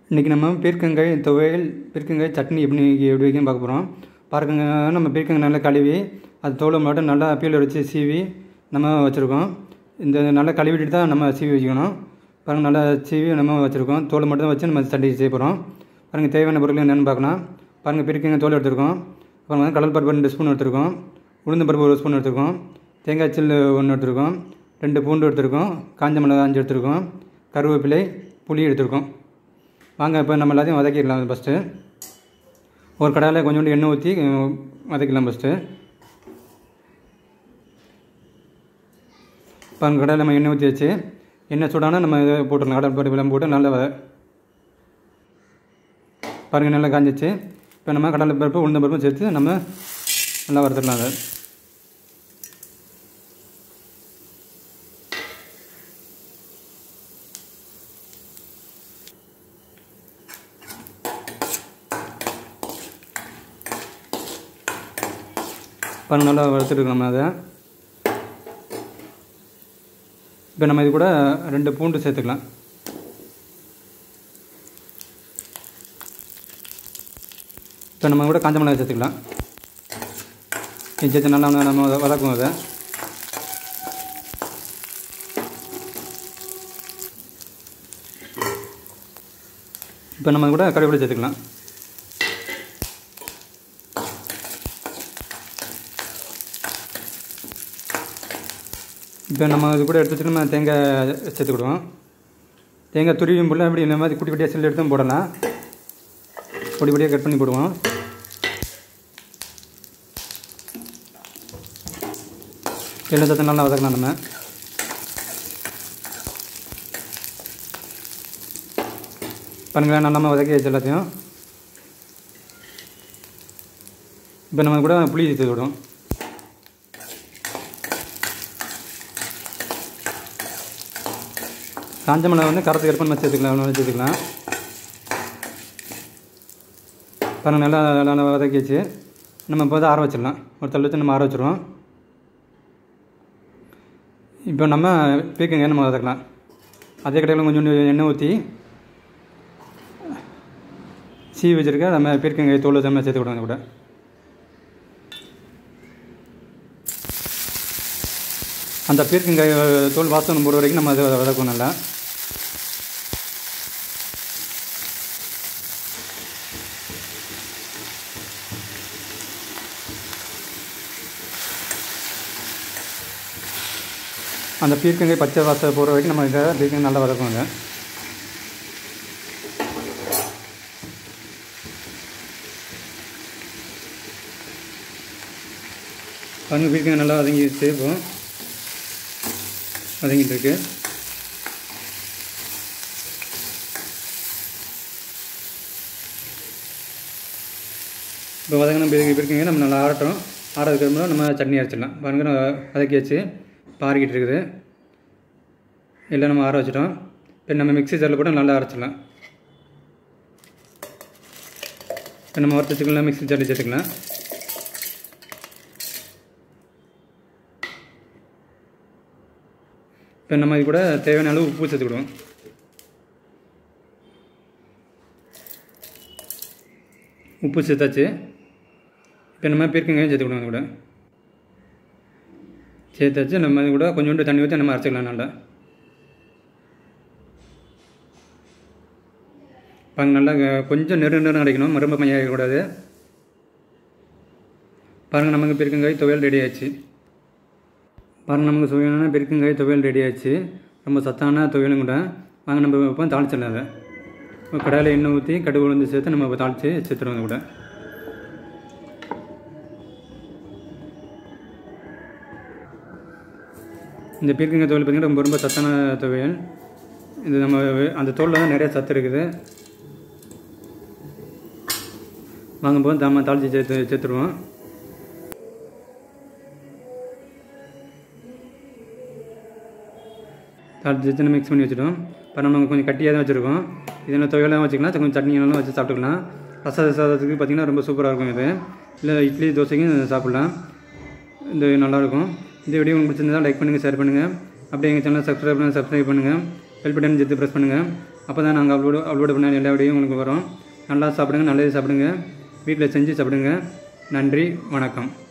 இன்றைக்கி நம்ம பீர்க்கங்காய் துவையல் பீர்க்கங்காய் சட்னி எப்படி எப்படி வைக்கணும்னு பார்க்க போகிறோம் பாருங்க நம்ம பீர்க்கங்காய் நல்லா கழுவி அது தோலை மட்டும் நல்லா பீல் வச்சு சீவி நம்ம வச்சுருக்கோம் இந்த நல்லா கழுவிட்டு தான் நம்ம சீவி வச்சுக்கணும் பாருங்கள் நல்லா சீவி நம்ம வச்சுருக்கோம் தோலை மட்டும் வச்சு நம்ம சட்னி செய்ய போகிறோம் பாருங்கள் தேவையான பொருட்கள் என்னென்னு பார்க்கலாம் பாருங்கள் பீர்க்கங்காய் தோல் எடுத்துருக்கோம் அப்புறம் வந்து கடல் பருப்பு ரெண்டு ஸ்பூன் எடுத்துருக்கோம் உளுந்து பருப்பு ஒரு ஸ்பூன் எடுத்துருக்கோம் தேங்காய் சில்லு ஒன்று எடுத்துருக்கோம் ரெண்டு பூண்டு எடுத்துருக்கோம் காஞ்ச மிளகா அஞ்சு எடுத்துருக்கோம் கருவேப்பிலை புளி எடுத்துருக்கோம் வாங்க இப்போ நம்ம எல்லாத்தையும் வதக்கிடலாம் ஃபஸ்ட்டு ஒரு கடாயில் கொஞ்சோண்டு எண்ணெய் ஊற்றி வதக்கிடலாம் ஃபஸ்ட்டு இப்போ அந்த கடாயில் நம்ம எண்ணெய் ஊற்றி வச்சு எண்ணெய் சூடானா நம்ம இதை போட்டுடலாம் கடல் பருப்பு எல்லாம் போட்டு நல்லா வத பாருங்கள் நல்லா காஞ்சிச்சு இப்போ நம்ம கடலை பருப்பு உளுந்த பருப்பும் சேர்த்து நம்ம நல்லா வறுத்துடலாம் அதை பாருங்கள் நல்லா வறுத்துட்டு நம்ம அதை இப்போ நம்ம இது கூட ரெண்டு பூண்டு சேர்த்துக்கலாம் இப்போ நம்ம கூட காஞ்ச மிளகாய் சேர்த்துக்கலாம் இது சேர்த்து நல்லா நம்ம வதக்குவோம் அதை இப்போ நம்ம கூட கருவேப்பிலை சேர்த்துக்கலாம் இப்போ நம்ம இது கூட எடுத்து வச்சு நம்ம தேங்காய் சேர்த்துக்கிடுவோம் தேங்காய் துருவியும் போல அப்படி இந்த மாதிரி குட்டி குட்டியாக சில்லு எடுத்தும் போடலாம் பொடி பொடியாக கட் பண்ணி போடுவோம் எண்ணெய் சத்தம் நல்லா வதக்கலாம் நம்ம பாருங்களேன் நல்லா வதக்கி வச்சு எல்லாத்தையும் இப்போ நம்ம கூட புளி சேர்த்து விடுவோம் காஞ்ச மிளகா வந்து கரத்து கருப்பன் வச்சு சேர்த்துக்கலாம் ஒன்று சேர்த்துக்கலாம் பாருங்கள் நல்லா நல்லா வதக்கி வச்சு நம்ம இப்போ வந்து ஆற வச்சிடலாம் ஒரு தள்ளி வச்சு நம்ம ஆற வச்சுருவோம் இப்போ நம்ம பீக்கங்க நம்ம வதக்கலாம் அதே கடையில் கொஞ்சோண்டு எண்ணெய் ஊற்றி சீ வச்சுருக்க நம்ம பீர்க்கங்காய் தோல் வச்சு நம்ம சேர்த்துக்கிடுவோம் கூட அந்த பீர்க்கங்காய் தோல் வாசனம் போடுற வரைக்கும் நம்ம அதை வதக்கும் நல்லா அந்த பீர்க்கங்காய் பச்சை வாசம் போகிற வரைக்கும் நம்ம இதை பீர்க்கங்காய் நல்லா வதக்குவாங்க பாருங்கள் பீர்க்கங்காய் நல்லா வதங்கிடுச்சு இப்போ வதங்கிட்டு இருக்கு இப்போ வதங்கின பிறகுங்க நம்ம நல்லா ஆறட்டும் ஆறதுக்கு அப்புறம் நம்ம சட்னி அரைச்சிடலாம் பாருங்க வதக்கி வச்சு பாறிக்கிட்டு இருக்குது எல்லாம் நம்ம ஆற வச்சிட்டோம் இப்போ நம்ம மிக்ஸி ஜாரில் கூட நல்லா அரைச்சிடலாம் இப்போ நம்ம வறுத்து வச்சுக்கலாம் மிக்ஸி ஜாரில் சேர்த்துக்கலாம் இப்போ நம்ம இது கூட தேவையான அளவு உப்பு சேர்த்துக்கிடுவோம் உப்பு சேர்த்தாச்சு இப்போ நம்ம பீர்க்கங்காயும் சேர்த்துக்கிடுவோம் கூட சேர்த்தாச்சு நம்ம இது கூட கொஞ்சோண்டு தண்ணி ஊற்றி நம்ம அரைச்சிக்கலாம் நல்லா இப்போ நல்லா கொஞ்சம் நெரு நெரு அடைக்கணும் மரும்ப மையம் ஆகக்கூடாது பாருங்கள் நமக்கு பீர்க்கங்காய் துவையல் ரெடி ஆயிடுச்சு பாருங்கள் நமக்கு சுவையான பெருக்கங்காய் துவையல் ரெடி ஆச்சு ரொம்ப சத்தான துவையலும் கூட வாங்க நம்ம இப்போ தாளிச்சிடலாம் அதை இப்போ கடாயில் எண்ணெய் ஊற்றி கடுகு உளுந்து சேர்த்து நம்ம இப்போ தாளித்து சேர்த்துருவோம் கூட இந்த பீர்க்கங்காய் துவையல் பார்த்திங்கன்னா ரொம்ப ரொம்ப சத்தான துவையல் இது நம்ம அந்த தோலில் தான் நிறைய சத்து இருக்குது வாங்க போது நம்ம தாளித்து சேர்த்து சேர்த்துருவோம் தாளித்து வச்சு மிக்ஸ் பண்ணி வச்சுட்டோம் இப்போ நம்ம கொஞ்சம் கட்டியாக தான் வச்சுருக்கோம் இதில் துவையெல்லாம் வச்சுக்கலாம் கொஞ்சம் சட்னியெல்லாம் வச்சு சாப்பிட்டுக்கலாம் ரச சாதத்துக்கு பார்த்திங்கன்னா ரொம்ப சூப்பராக இருக்கும் இது இல்லை இட்லி தோசைக்கும் சாப்பிட்லாம் இது நல்லாயிருக்கும் இந்த வீடியோ உங்களுக்கு பிடிச்சிருந்தா லைக் பண்ணுங்கள் ஷேர் பண்ணுங்கள் அப்படியே எங்கள் சேனலை சப்ஸ்கிரைப் பண்ணுங்கள் சப்ஸ்கிரைப் பண்ணுங்கள் பெல் பட்டன் சேர்த்து ப்ரெஸ் பண்ணுங்கள் அப்போ தான் நாங்கள் அப்லோடு அப்லோடு பண்ண எல்லா வீடியோவும் உங்களுக்கு வரும் நல்லா சாப்பிடுங்க நல்லது சாப்பிடுங்க வீட்டில் செஞ்சு சாப்பிடுங்க நன்றி வணக்கம்